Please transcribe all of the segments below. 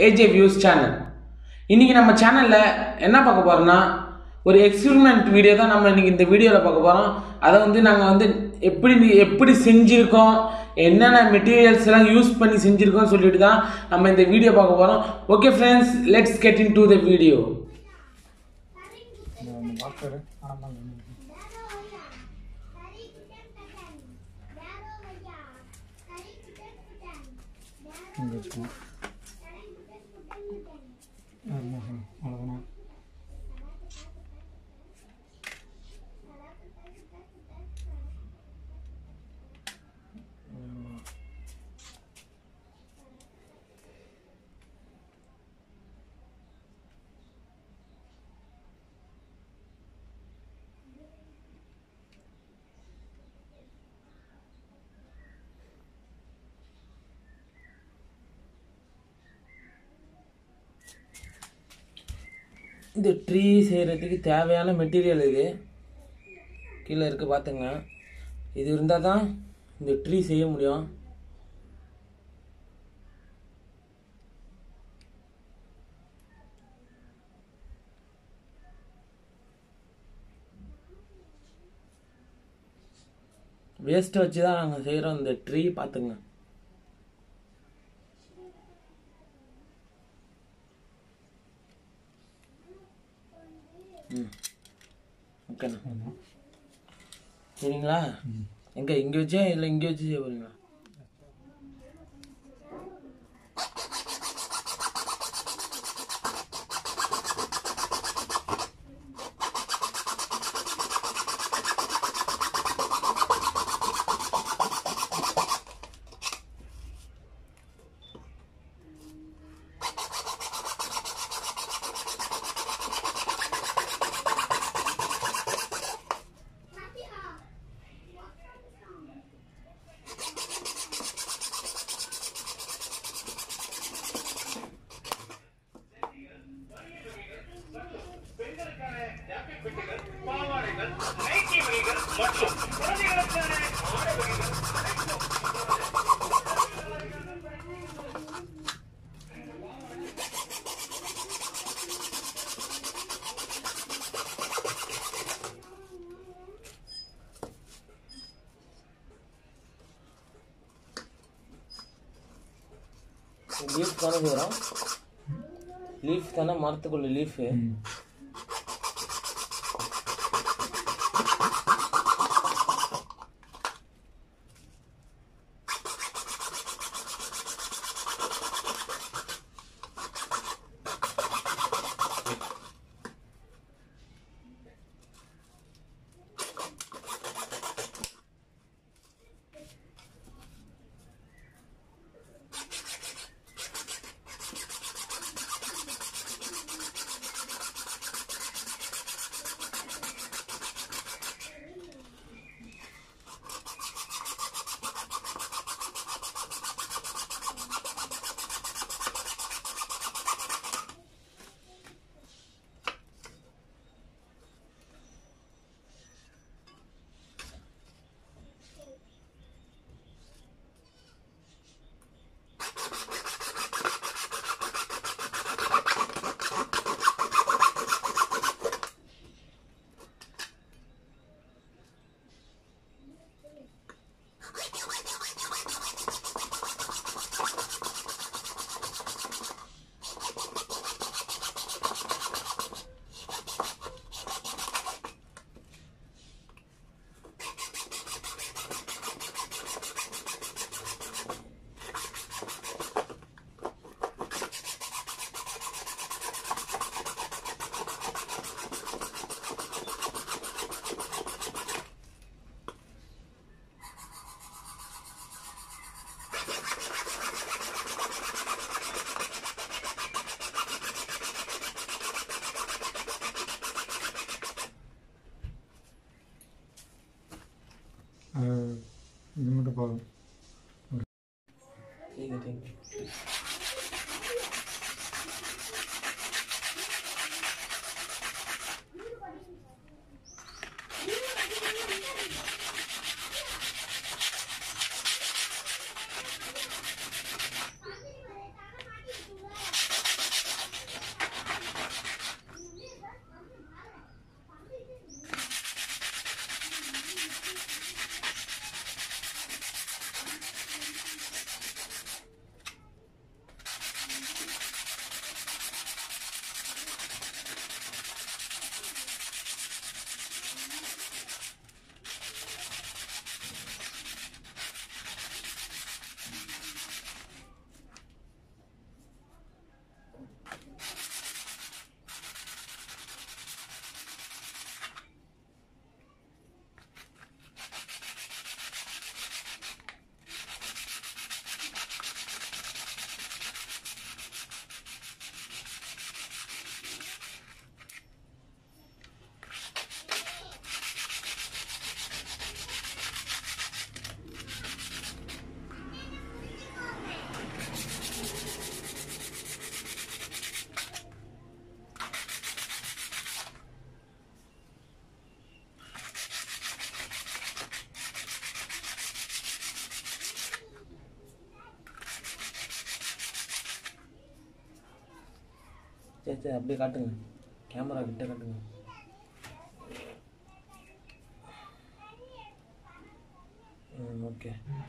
AJ views channel இன்றைக்கி நம்ம சேனலில் என்ன பார்க்க போகிறோம்னா ஒரு எக்ஸ்பெரிமெண்ட் வீடியோ தான் நம்ம இன்றைக்கி இந்த வீடியோவில் பார்க்க போகிறோம் அதை வந்து நாங்கள் வந்து எப்படி நீ- எப்படி செஞ்சுருக்கோம் என்னென்ன மெட்டீரியல்ஸ் எல்லாம் யூஸ் பண்ணி செஞ்சுருக்கோம் சொல்லிட்டு தான் நம்ம இந்த வீடியோ பார்க்க போகிறோம் okay friends let's get into the video doctor ஆமாங்க இங்கே வச்சுக்கோங்க ஆமாம் அவ்வளோதானே இந்த ட்ரீ செய்கிறதுக்கு தேவையான மெட்டீரியல் இது கீழே இருக்குது பார்த்துங்க இது இருந்தால் தான் இந்த ட்ரீ செய்ய முடியும் வேஸ்ட்டை வச்சு தான் நாங்கள் செய்கிறோம் இந்த ட்ரீ பார்த்துங்க ம் ஓகேண்ணா ஆமாம் சரிங்களா எங்கே இங்கே வச்சே இல்லை இங்கே வச்சு செய்ய போறீங்களா லீஃப் தானே செய்கிறோம் லீஃப் தானே மரத்துக்குள்ள லீஃபு ம் அது இது மட்டும் போதும் ठीक है ठीक है சரி சரி அப்படியே காட்டுங்க கேமரா கிட்ட காட்டுங்க ம் ஓகே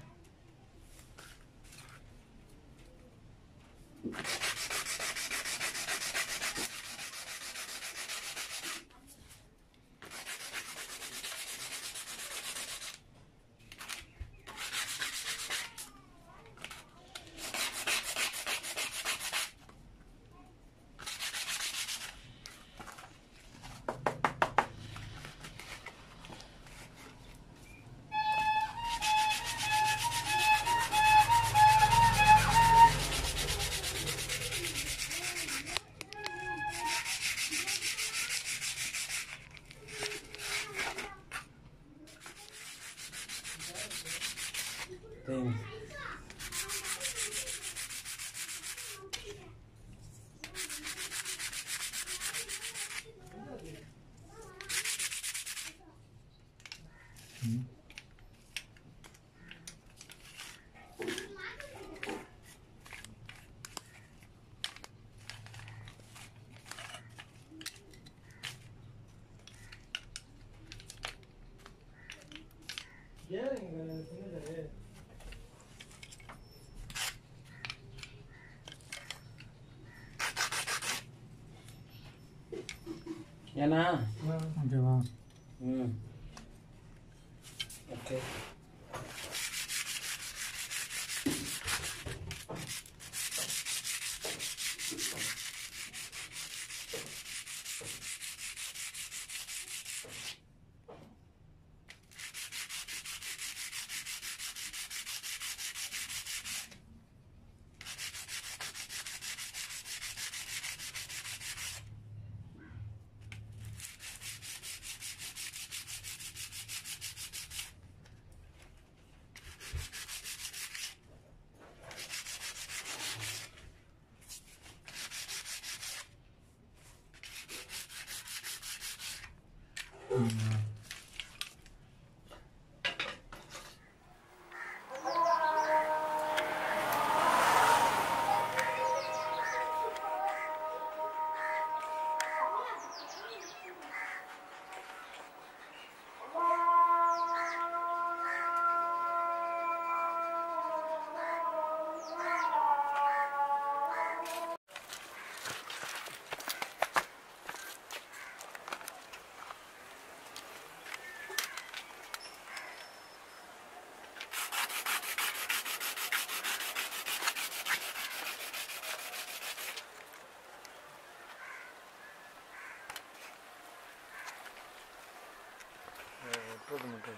சரிங்க ம் ஏன்னா ஓகேவா ம் ஓகே போட்டு மட்டும்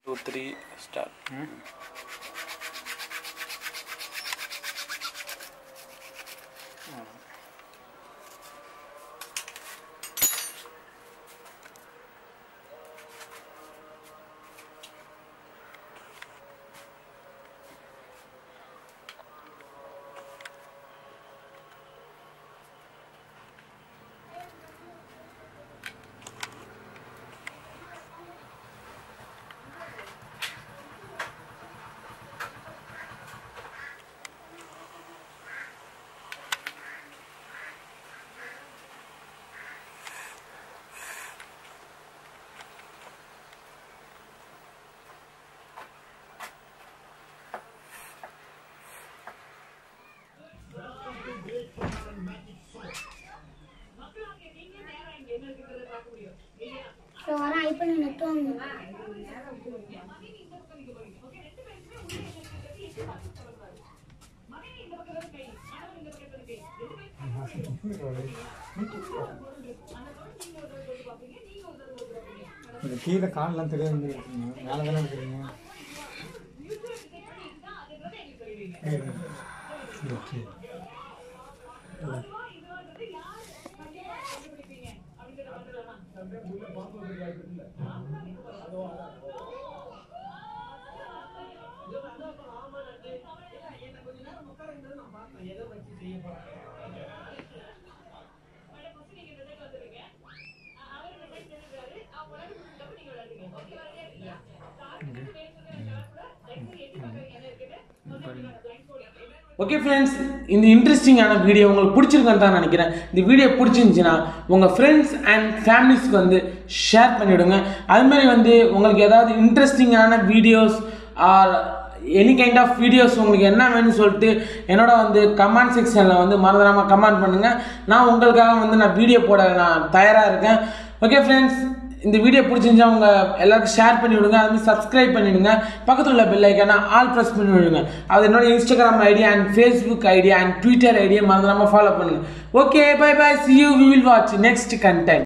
டூ த்ரீ ஸ்டார்ட் ஸோ வரேன் ஐ பண்ணி நிறுத்துவாங்க இது கீழே காலெலாம் தெரியாது இருக்கீங்க மேலே தானே இருக்கிறீங்க ஓகே ஓகே ஃப்ரெண்ட்ஸ் இந்த இன்ட்ரெஸ்டிங்கான வீடியோ உங்களுக்கு பிடிச்சிருக்குன்னு தான் நினைக்கிறேன் இந்த வீடியோ பிடிச்சிருந்துச்சின்னா உங்கள் ஃப்ரெண்ட்ஸ் அண்ட் ஃபேமிலிஸ்க்கு வந்து ஷேர் பண்ணிவிடுங்க அதுமாதிரி வந்து உங்களுக்கு ஏதாவது இன்ட்ரெஸ்டிங்கான videos or any kind of videos உங்களுக்கு என்ன வேணும்னு சொல்லிட்டு என்னோட வந்து கமெண்ட் செக்ஷனில் வந்து மறந்துடாமல் கமெண்ட் பண்ணுங்கள் நான் உங்களுக்காக வந்து நான் வீடியோ போட நான் தயாராக இருக்கேன் ஓகே ஃப்ரெண்ட்ஸ் இந்த வீடியோ பிடிச்சிருந்தா உங்க எல்லாருக்கும் ஷேர் பண்ணி விடுங்க அதுமாதிரி சப்ஸ்கிரைப் பண்ணிவிடுங்க பக்கத்தில் உள்ள பெல் ஐக்கான ஆல் ப்ரெஸ் பண்ணி விடுங்க அது என்னோட Instagram ID and Facebook ID and Twitter ஐடியை மறந்துடாமல் ஃபாலோ பண்ணுங்க okay bye bye see you we will watch next content